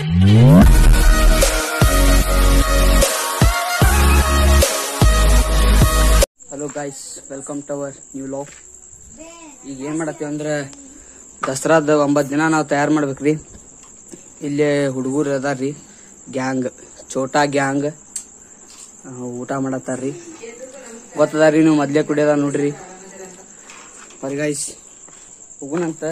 Hello guys welcome to our new laugh ಈಗ ಏನು ಮಾಡತ್ತೀವಿ ಅಂದ್ರೆ ದಸರಾದ ಒಂಬತ್ತು ದಿನ ನಾವು ತಯಾರು ಮಾಡ್ಬೇಕ್ರಿ ಇಲ್ಲೇ ಹುಡುಗರು ಅದಾರ್ರಿ ಗ್ಯಾಂಗ್ ಚೋಟಾ ಗ್ಯಾಂಗ್ ಊಟ ಮಾಡತ್ತಾರ್ರಿ ಗೊತ್ತದಾರಿ ನೀವು ಮೊದ್ಲೇ ಕುಡಿಯೋದ ನೋಡ್ರಿ ಬರಿ ಗಾಯ್ಸ್ ಹೋಗುನಂತ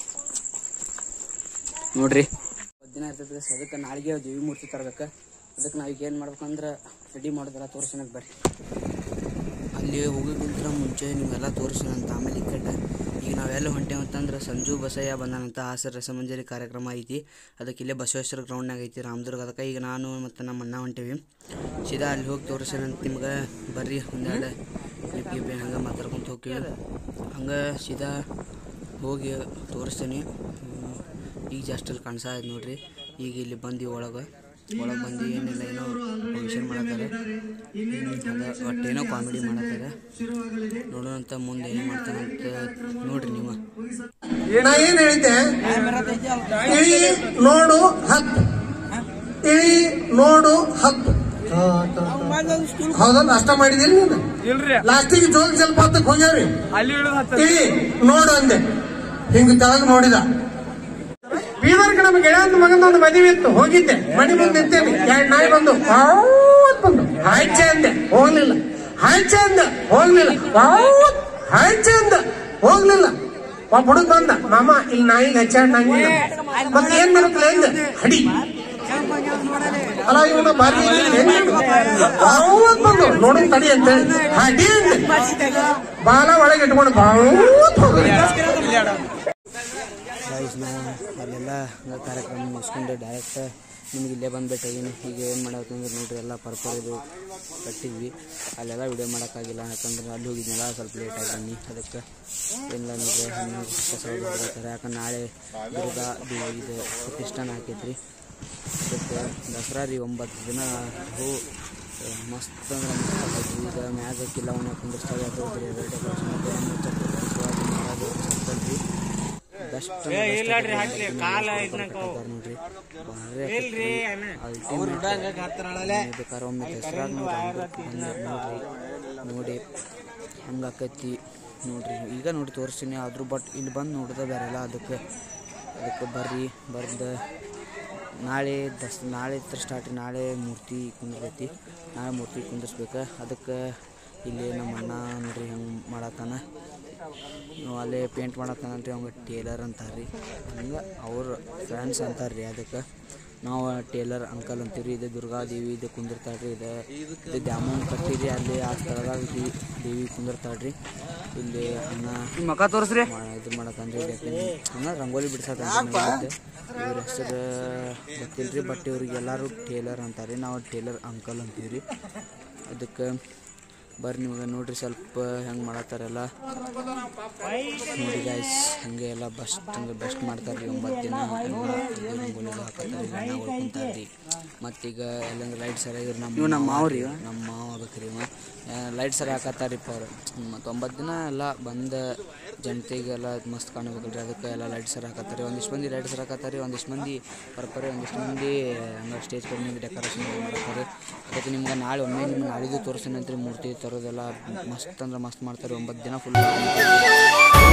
ನೋಡ್ರಿ ಒಂದ್ ದಿನ ಇರ್ತೈತೆ guys. ಅದಕ್ಕೆ ನಾಳೆಗೆ ದೇವಿ ಮೂರ್ತಿ ತರ್ಬೇಕು ಅದಕ್ಕೆ ನಾವೀಗ ಏನು ಮಾಡ್ಬೇಕಂದ್ರೆ ರೆಡಿ ಮಾಡೋದಲ್ಲ ತೋರಿಸೋಣಕ್ಕೆ ಬರ್ರಿ ಅಲ್ಲಿ ಹೋಗೋಕ್ಕಿಂತ ಮುಂಚೆ ನೀವೆಲ್ಲ ತೋರಿಸಿದಂತ ಆಮೇಲೆ ಈ ಕಡೆ ಈಗ ನಾವೆಲ್ಲ ಹೊಂಟೇವು ಅಂತಂದ್ರೆ ಸಂಜು ಬಸಯ್ಯ ಬಂದಾನಂತ ಹಾಸರ ರಸಮಂಜರಿ ಕಾರ್ಯಕ್ರಮ ಐತಿ ಅದಕ್ಕೆ ಇಲ್ಲೇ ಬಸವೇಶ್ವರ ಗ್ರೌಂಡ್ನಾಗ ಐತಿ ರಾಮದುರ್ಗ ಅದಕ್ಕೆ ಈಗ ನಾನು ಮತ್ತು ನಮ್ಮ ಅಣ್ಣ ಹೊಂಟೇವಿ ಸೀದಾ ಅಲ್ಲಿ ಹೋಗಿ ತೋರಿಸೇನಂತ ನಿಮ್ಗೆ ಬರ್ರಿ ಒಂದೆರಡು ಕ್ಲಿಪ್ ಗಿಪ್ ಹಂಗೆ ಮಾತಾಡ್ಕೊಂತ ಹೋಗ್ತೀವಿ ಹಂಗೆ ಸೀದಾ ಹೋಗಿ ತೋರಿಸ್ತೇನೆ ಹ್ಮ್. ಈಗ ಜಸ್ಟ್ ಅಲ್ಲಿ ಕಾಣಿಸ್ತಾ ಇದೆ ನೋಡ್ರಿ ಈಗ ಇಲ್ಲಿ ಬಂದು ಒಳಗೆ ಒಳಗೆ ಬಂದು ಏನಿಲ್ಲ ಏನೋ ಫಂಕ್ಷನ್ ಮಾಡತ್ತಾರೆ ಅದ ಒಟ್ಟೇನೋ ಕಾಮಿಡಿ ಮಾಡತ್ತಾರೆ ನೋಡೋಣಂತ ಮುಂದೆ ಏನು ಮಾಡ್ತಾನೆ ಅಂತ ನೋಡ್ರಿ ನೀವು ನಾ ಏನ್ ಹೇಳಿದ್ದೆ ಇಳಿ ನೋಡು ಹತ್ತು ಇಳಿ ನೋಡು ಹತ್ತು ಹೌದಲ್ಲ ಅಷ್ಟ ಮಾಡಿದಿರಿ ನೀನು ಇಲ್ರಿ ಲಾಸ್ಟಿಗೆ ಜೋಗ ಜಲಪಾತಕ್ಕೆ ಹೋಗ್ಯಾವ್ರಿ ಅಲ್ಲಿ ಇಳಿದು ಹತ್ತ ಇಳಿ ನೋಡು ಅಂದೆ ಹಿಂಗ ತೆಳಗ್ ನೋಡಿದ ಬೀದರ್ಗೆ ನಮ್ಮ ಗೆಳೆಯನ ಮಗನ ಒಂದು ಮದುವೆ ಇತ್ತು ಹೋಗಿದ್ದೆ ಮನೆ ಮುಂದೆ ನಿಂತೇನೆ ಎರಡು ನಾಯಿ ಬಂದು ವಾವ್ವತ್ ಬಂದು ಹಾಯ್ಚೆ ಅಂದೆ ಹೋಗ್ಲಿಲ್ಲ ಹಾಯ್ಚೆ ಅಂದ ಹೋಗ್ಲಿಲ್ಲ ವಾವ್ವತ್ ಹಾಯ್ಚೆ ಅಂದ ಹೋಗ್ಲಿಲ್ಲ ಒಬ್ಬ ಹುಡುಗ ಬಂದ ಮಾಮ ಇಲ್ಲಿ ನಾಯಿಗೆ ಹಚ್ಚಾಡ್ನಂಗಿಲ್ಲ ಮತ್ತೆ ಏನ್ ಮಾಡ್ತಿಲ್ಲ ಎಂದ ಹಡಿ ಅಲ್ಲ ಇವನ ಬಾರಿ ಬಾವತ್ ಬಂದು ನೋಡು ತಡಿ ಅಂತ ಹಡಿ ಅಂದೆ ಬಾಲ ಒಳಗೆ ಇಟ್ಕೊಂಡು ಬಾವತ್ ಹೋಗ್ಲಿ ಗೈಸ್ ನಾವು ಅಲ್ಲೆಲ್ಲ ಹಂಗೆ ಕಾರ್ಯಕ್ರಮ ಮುಗಿಸ್ಕೊಂಡು ಡೈರೆಕ್ಟ್ ನಿಮ್ಗೆ ಇಲ್ಲೇ ಬಂದ್ಬಿಟ್ಟಿದ್ದೀನಿ ಈಗ ಏನು ಮಾಡಬೇಕಂದ್ರೆ ನೋಡ್ರಿ ಎಲ್ಲ ಪರ್ಪರ್ ಇದು ಕಟ್ಟಿದ್ವಿ ಅಲ್ಲೆಲ್ಲ ವಿಡಿಯೋ ಮಾಡೋಕ್ಕಾಗಿಲ್ಲ ಯಾಕಂದ್ರೆ ಅಲ್ಲಿ ಹೋಗಿದ್ನಲ್ಲ ಸ್ವಲ್ಪ ಲೇಟ್ ಆಗಿ ಬನ್ನಿ ಅದಕ್ಕೆ ಏನಿಲ್ಲ ನೋಡ್ರಿ ಹಣ್ಣು ಕಸ ಹೊಡ್ತಾರೆ ಯಾಕಂದ್ರೆ ನಾಳೆ ದುರ್ಗಾ ದೇವಿ ಇದು ಪ್ರತಿಷ್ಠಾನ ಹಾಕೈತ್ರಿ ಅದಕ್ಕೆ ದಸರಾ ರೀ ಒಂಬತ್ತು ದಿನ ಹೂ ಮಸ್ತ್ ಅಂದ್ರೆ ಮಸ್ತ್ ಆಗೈತಿ ಈಗ ಮ್ಯಾಗ ಕಿಲ್ಲವನ್ನ ಕುಂದಿರ್ಸ್ತಾರೆ ಅದು ಡೆಕೋರೇಷನ್ ರೀ ಬೆಸ್ಟ್ ನೋಡ್ರಿ ಬೇಕಾದ್ರೆ ಒಮ್ಮೆ ದಸರಾಗ ನೋಡ್ರಿ ನೋಡಿ ಹಂಗಾಕೈತಿ ನೋಡ್ರಿ ಈಗ ನೋಡಿ ತೋರಿಸ್ತೀನಿ ಆದ್ರೂ ಬಟ್ ಇಲ್ಲಿ ಬಂದು ನೋಡಿದ ಬೇರೆಲ್ಲ ಅದಕ್ಕೆ ಅದಕ್ಕೆ ಬರ್ರಿ ಬರ್ದು ನಾಳೆ ದಸ್ ನಾಳೆ ಹತ್ರ ಸ್ಟಾರ್ಟ್ ನಾಳೆ ಮೂರ್ತಿ ಕುಂದಿರ್ತೈತಿ ನಾಳೆ ಮೂರ್ತಿ ಕುಂದಿರ್ಸ್ಬೇಕು ಅದಕ್ಕೆ ಇಲ್ಲಿ ನಮ್ಮ ಅಣ್ಣ ನೋಡ್ರಿ ಹೆಂಗೆ ಮಾಡತ್ತಾನ ನಾವು ಅಲ್ಲೇ ಪೇಂಟ್ ಮಾಡತ್ತಾನಂತ್ರಿ ಅವಂಗೆ ಟೇಲರ್ ಅಂತಾರ್ರಿ ಹಂಗೆ ಅವ್ರ ಫ್ರೆಂಡ್ಸ್ ಅಂತಾರ್ರಿ ಅದಕ್ಕೆ ನಾವು ಟೇಲರ್ ಅಂಕಲ್ ಅಂತೀವಿ ಇದು ದುರ್ಗಾದೇವಿ ಇದು ಕುಂದಿರ್ತಾಳ್ರಿ ಇದು ಇದು ದ್ಯಾಮನ್ ಕಟ್ಟಿರಿ ಅಲ್ಲಿ ಆ ಸ್ಥಳದಾಗ ದೇವಿ ದೇವಿ ಕುಂದಿರ್ತಾಳ್ರಿ ಇಲ್ಲಿ ಅನ್ನ ಮಕ ತೋರಿಸ್ರಿ ಇದು ಮಾಡತ್ತನ್ರಿ ಹಂಗ ರಂಗೋಲಿ ಬಿಡ್ಸತ್ತಂದ್ರೆ ಇವ್ರ ಹೆಸರು ಗೊತ್ತಿಲ್ರಿ ಬಟ್ ಇವ್ರಿಗೆ ಎಲ್ಲರೂ ಟೇಲರ್ ಅಂತಾರೆ ನಾವು ಟೇಲರ್ ಅಂಕಲ್ ಅಂತೀವಿ ಅದಕ್ಕೆ ಬರ್ರಿ ನಿಮಗೆ ನೋಡ್ರಿ ಸ್ವಲ್ಪ ಹೆಂಗೆ ಮಾಡತ್ತಾರೆಲ್ಲ ನೋಡಿ ಗಾಯ್ಸ್ ಹಂಗೆ ಎಲ್ಲ ಬೆಸ್ಟ್ ಹಂಗೆ ಬೆಸ್ಟ್ ಮಾಡ್ತಾರೆ ರೀ ಒಂಬತ್ತು ದಿನ ರಂಗೋಲಿ ಹಾಕತ್ತಾರೆ ಬಣ್ಣಗಳು ಕುಂತಾರ್ರಿ ಮತ್ತೀಗ ಎಲ್ಲಂದ್ರೆ ಲೈಟ್ ಸರಿ ಇವ್ರು ನಮ್ಮ ನಮ್ಮ ಮಾವ್ರಿ ನಮ್ಮ ಮಾವ ಆಗ್ಬೇಕ್ರಿ ಇವ ಲೈಟ್ ಸರಿ ಹಾಕತ್ತಾರಿಪ್ಪ ಅವ್ರು ಮತ್ತು ಒಂಬತ್ತು ದಿನ ಎಲ್ಲ ಬಂದ ಜನತೆಗೆಲ್ಲ ಮಸ್ತ್ ಕಾಣಬೇಕಲ್ರಿ ಅದಕ್ಕೆ ಎಲ್ಲ ಲೈಟ್ ಸರ್ ಹಾಕತ್ತಾರೆ ಒಂದಿಷ್ಟು ಮಂದಿ ಲೈಟ್ ಸರ್ ಹಾಕತ್ತಾರೆ ಒಂದಿಷ್ಟು ಮಂದಿ ಪರ್ಪರೆ ಒಂದಿಷ್ಟು ಮಂದಿ ಹಂಗೆ ಸ್ಟೇಜ್ ಕಡೆ ಮಂದಿ ಡೆಕೋರೇಷನ್ ಮಾಡ್ತಾರೆ ಅದಕ್ಕೆ ನಿಮ್ಗೆ ನಾಳೆ ಒಮ್ಮೆ ನಿಮ್ಗೆ ನಾಳಿದ್ದು ತೋರಿಸ್ತೀನಿ ಮೂರ್ತಿ ತರೋದೆಲ್ಲ ಮಸ್ತ್ ಅಂದ್ರೆ ಮಸ್ತ್ ಮಾಡ್ತಾರೆ ಒಂಬತ್ತು ದಿನ ಫುಲ್